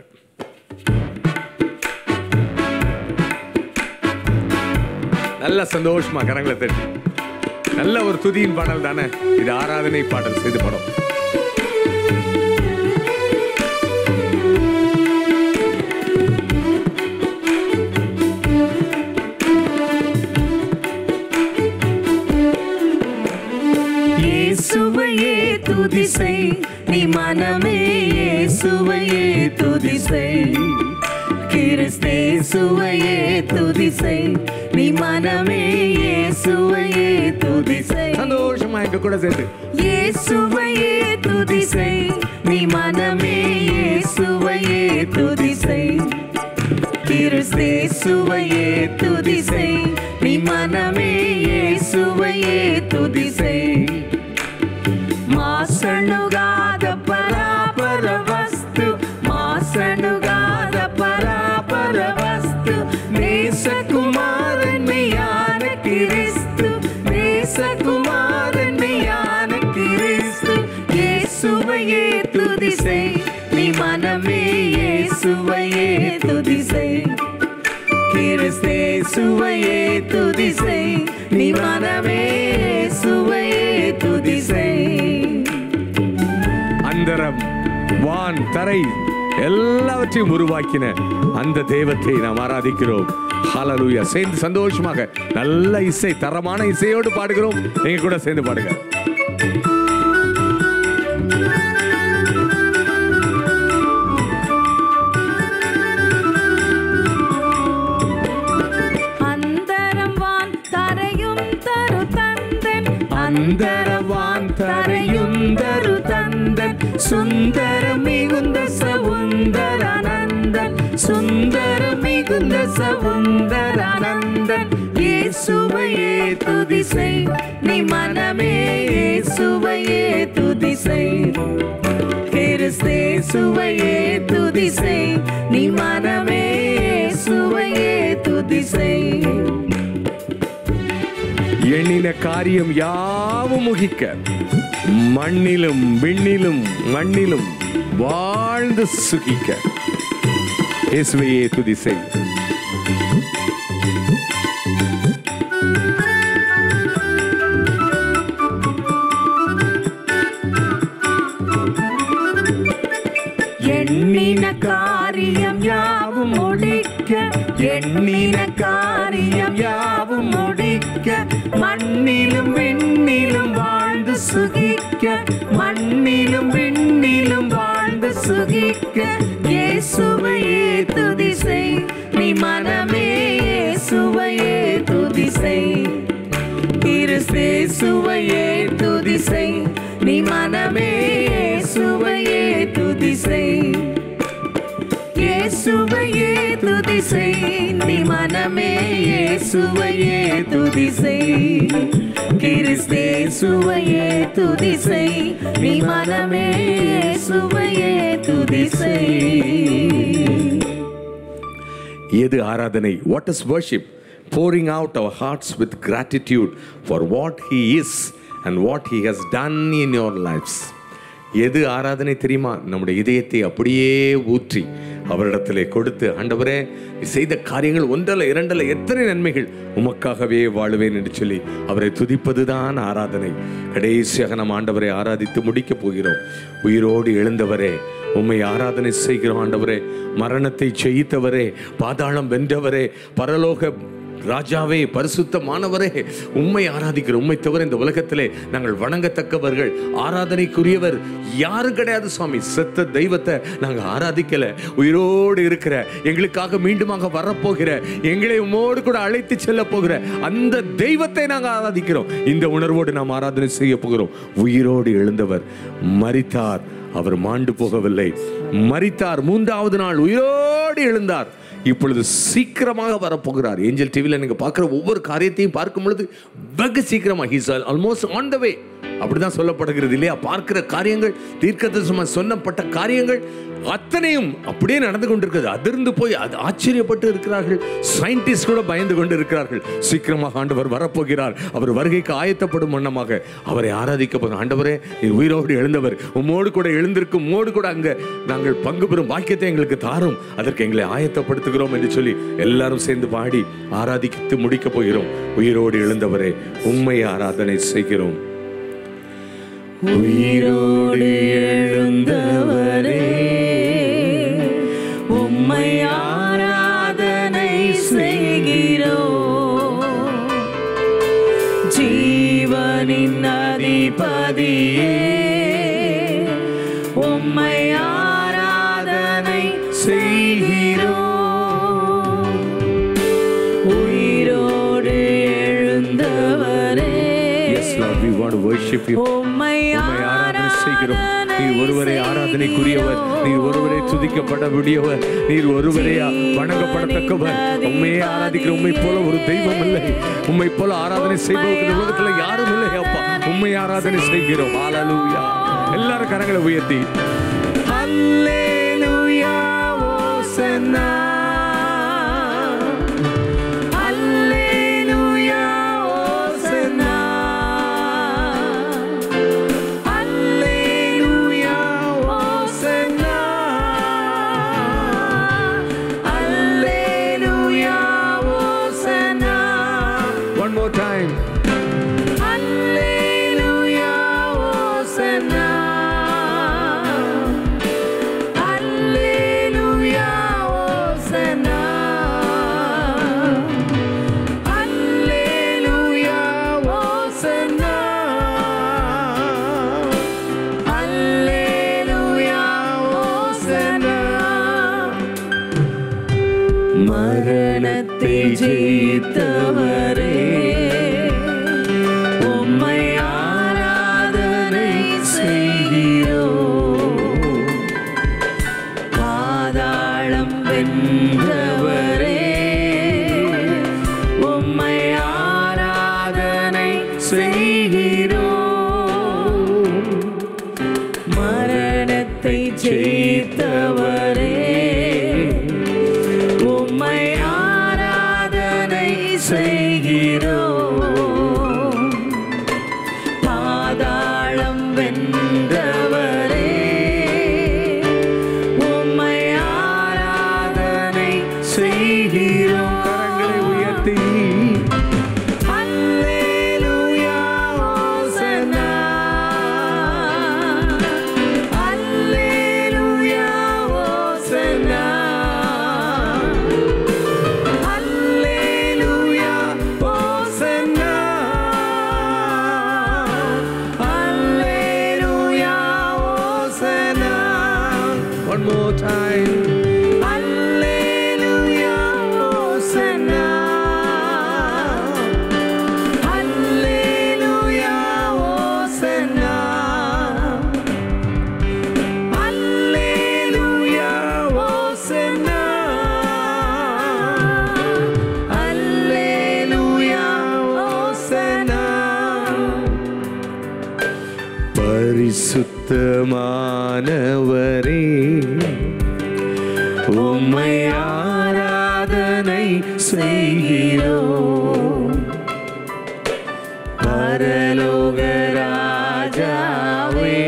நல்ல சந்தோஷமா கரங்களை தட்டி நல்ல ஒரு துதியின் பாடல் தானே இது ஆராதனை பாடல் செய்து படம் இயேசுவையே துதிசை நீ மனமே இயேசுவையே துதிசை கிறிஸ்தேசுவையே துதிசை நீ மனமே இயேசுவையே துதிசை சந்தோஷமா எங்க கூட சேர்ந்து இயேசுவையே துதிசை நீ மனமே இயேசுவையே துதிசை கிறிஸ்தேசுவையே துதிசை நீ மனமே இயேசுவையே துதிசை மாசணுகாத பராபர வஸ்து மாசணுகாத பராபர வஸ்து நேசகுமாரன் மெய்யான கிறிஸ்து நேசகுமாரன் மெய்யான கிறிஸ்து இயேசுவையே துதிசை நீ மனமே இயேசுவையே துதிசை கிறிஸ்தேசுவையே துதிசை நீ மனமே இயேசுவையே துதிசை அந்தரம் வான் தரை எல்லாவற்றையும் உருவாக்கின அந்த தெய்வத்தை நாம் ஆராதிக்கிறோம் ஹalleluya சேர்ந்து சந்தோஷமாக நல்ல இசை தரமான இசையோடு பாடுகிறோம் எங்க கூட சேர்ந்து பாடுங்க அந்தரம் வான் தரையும் தரு தந்தன் அந்தரவான் தரையும் தரு தந்தன் சுந்தர மிகுந்த சவுந்தரானந்தன் சுந்தர மிகுந்த சவுந்தரானந்தன் இயேசுவையே துதிசை நீ மனமே இயேசுவையே துதிசை கிறிஸ்தேசுவையே துதிசை நீ மனமே இயேசுவையே துதிசை எண்ணின காரியம் யாவும் முகிக்க மண்ணிலும் விண்ணிலும் மண்ணிலும் வாழ்ந்து சுகிக்க இயேசுவையே துதி செய் எண்ணின காரியம் யாவும் முடிக்க எண்ணின காரியம் யாவும் முடிக்க மண்ணிலும் விண்ணிலும் வாழ்ந்து சுகிக்க மண்ணிலும் விண்ணிலும் வாழ்ந்து சுகிக்க இயேசுவையே துதிசை நீ மனமே இயேசுவையே துதிசை கிறிஸ்தேசுவையே துதிசை துதி செய் இயேசுவையே துதி செய் நீ மனமே இயேசுவையே துதி செய் கிறிஸ்தேசுவையே துதி செய் நீ மனமே இயேசுவையே துதி செய் எது ஆராதனை what is worship pouring out our hearts with gratitude for what he is and what he has done in your lives எது ஆராதனை தெரியுமா நம்முடைய இதயத்தை அப்படியே ஊற்றி அவரிடத்திலே கொடுத்து ஆண்டவரே நீ செய்த காரியங்கள் ஒன்றல்ல இரண்டல்ல எத்தனை நன்மைகள் உமக்காகவே வாழுவேன் என்று சொல்லி அவரை துதிப்பதுதான் ஆராதனை கடைசியாக நாம் ஆண்டவரை ஆராதித்து முடிக்கப் போகிறோம் உயிரோடு எழுந்தவரே உம்மை ஆராதனை செய்கிறோம் ஆண்டவரே மரணத்தை ஜெயித்தவரே பாதாளம் வென்றவரே பரலோக ராஜாவே பரிசுத்தமானவரே உம்மை ஆராதிக்கிறோம் உம்மை தவிர இந்த உலகத்திலே நாங்கள் வணங்கத்தக்கவர்கள் ஆராதனைக்குரியவர் யாரும் கிடையாது சுவாமி செத்த தெய்வத்தை நாங்கள் ஆராதிக்கல உயிரோடு இருக்கிற எங்களுக்காக மீண்டுமாக வரப்போகிற எங்களை உம்மோடு கூட அழைத்து செல்ல போகிற அந்த தெய்வத்தை நாங்கள் ஆராதிக்கிறோம் இந்த உணர்வோடு நாம் ஆராதனை செய்ய போகிறோம் உயிரோடு எழுந்தவர் மரித்தார் அவர் மாண்டு போகவில்லை மரித்தார் மூன்றாவது நாள் உயிரோடு எழுந்தார் இப்பொழுது சீக்கிரமாக வரப்போகிறார் ஏஞ்சல் டிவியில் நீங்கள் பார்க்குற ஒவ்வொரு காரியத்தையும் பார்க்கும் பொழுது வெகு சீக்கிரமாக he's almost on the way அப்படிதான் சொல்லப்படுகிறது இல்லையா பார்க்கிற காரியங்கள் தீர்க்கதரிசனமாக சொன்னப்பட்ட காரியங்கள் அத்தனையும் அப்படியே நடந்து கொண்டிருக்கிறது அதிர்ந்து போய் அது ஆச்சரியப்பட்டு இருக்கிறார்கள் சயின்டிஸ்ட் கூட பயந்து கொண்டு இருக்கிறார்கள் சீக்கிரமாக ஆண்டவர் வரப்போகிறார் அவர் வருகைக்கு ஆயத்தப்படும் வண்ணமாக அவரை ஆராதிக்க போகிற ஆண்டவரே நீர் உயிரோடு எழுந்தவர் உம்மோடு கூட எழுந்திருக்கும் உம்மோடு கூட அங்க நாங்கள் பங்கு பெறும் வாக்கியத்தை எங்களுக்கு தாரும் அதற்கு எங்களை ஆயத்தப்படுத்துகிறோம் என்று சொல்லி எல்லாரும் சேர்ந்து பாடி ஆராதித்து முடிக்க போகிறோம் உயிரோடு எழுந்தவரே உண்மை ஆராதனை செய்கிறோம் உயிரோடு எழுந்தவரே உம்மை ஆராதனை செய்கிறோம் ஜீவனின் அதிபதியே உம்மை ஆராதனை செய்கிறோம் உயிரோடு எழுந்தவரே Yes, Lord, we want to worship you. உம்மை உம்மை ஆராதனை செய்கிறோம் நீர் ஒருவரே ஆராதனைக்குரியவர் நீர் ஒருவரே துதிக்கப்பட முடியவர் நீர் ஒருவரே வணங்கப்படத்தக்கவர் உண்மையே ஆராதிக்கிற உண்மை போல ஒரு தெய்வம் இல்லை உண்மை போல ஆராதனை செய்பவர்கள் இந்த உலகத்துல யாரும் இல்லை அப்பா உண்மை ஆராதனை செய்கிறோம் ஹalleluya எல்லாரும் கரங்களை உயர்த்தி அல்லேலூயா ஓசன்னா அல்லேலூயா ஓசன்னா அல்லேலூயா ஓசன்னா அல்லேலூயா ஓசன்னா one more time அல்லேலூயா ஓசன்னா அல்லேலூயா ஓசன்னா அல்லேலூயா ஓசன்னா அல்லேலூயா ஓசன்னா மரணத்தை ஜெயித்தவரே உம்மை ஆராதனை செய்கிறோம் பாதாளம் வென்றவரே உம்மை ஆராதனை செய்கிறோம் மரணத்தை ஜெயித்தவரே உம்மை ஆராதனை செய்கிறோம் பாதாளம் வென்றவரே உம்மை ஆராதனை செய்கிறோம் கரங்களை உயர்த்தி அல்லேலூயா ஓசன்னா அல்லேலூயா பரிசுத்தமானவரே உம்மை ஆராதனை செய்கிறோம் பரலோக ராஜாவே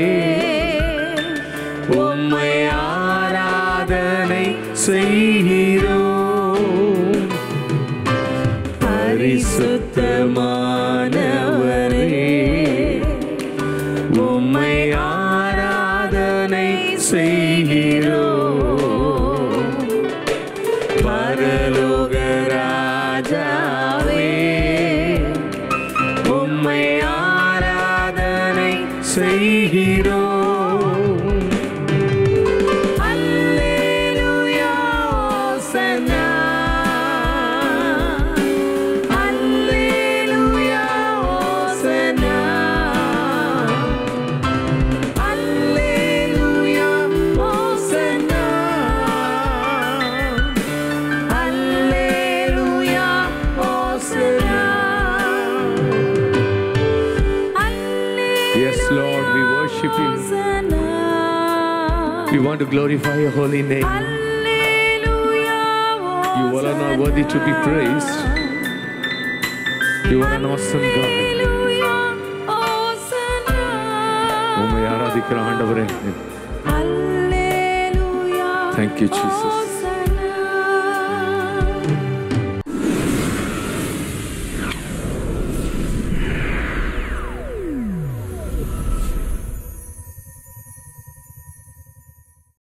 உம்மை ஆராதனை செய்கிறோம் பரிசுத்தமானவரே உம்மை ஆராதனை செய்கிறோம் பரலோக ராஜாவே உம்மை ஆராதனை செய்கிறோம் அல்லேலூயா ஓசன்னா அல்லேலூயா ஓசன்னா அல்லேலூயா ஓசன்னா அல்லேலூயா ஓசன்னா Yes, Lord, we worship you. ஓசன்னா We want to glorify your holy name. Alleluia, You alone are worthy to be praised. You are an awesome God. Alleluia, Hosanna. உம்மை ஆராதிக்கிற ஆண்டவரே Alleluia, Thank you, Jesus.